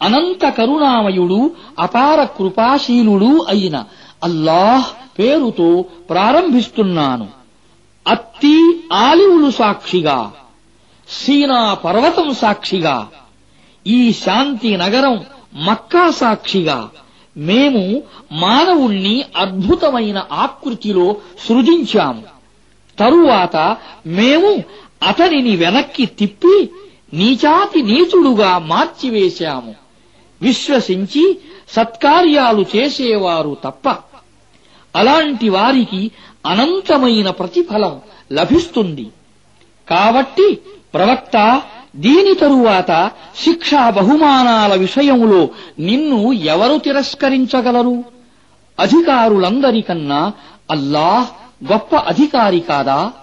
అనంత కరుణామయుడు అపార కృపాశీలుడు అయిన అల్లాహ్ పేరుతో ప్రారంభిస్తున్నాను అత్తి ఆలివులు సాక్షిగా సీనా పర్వతం సాక్షిగా ఈ శాంతి నగరం మక్కా సాక్షిగా మేము మానవుణ్ణి అద్భుతమైన ఆకృతిలో సృజించాము తరువాత మేము అతనిని వెనక్కి తిప్పి నీచాతి నీచుడుగా మార్చివేశాము విశ్వసించి సత్కార్యాలు చేసేవారు తప్ప అలాంటి వారికి అనంతమైన ప్రతిఫలం లభిస్తుంది కాబట్టి ప్రవక్త దీని తరువాత శిక్షా బహుమానాల విషయములో నిన్ను ఎవరు తిరస్కరించగలరు అధికారులందరికన్నా అల్లాహ్ గొప్ప అధికారి కాదా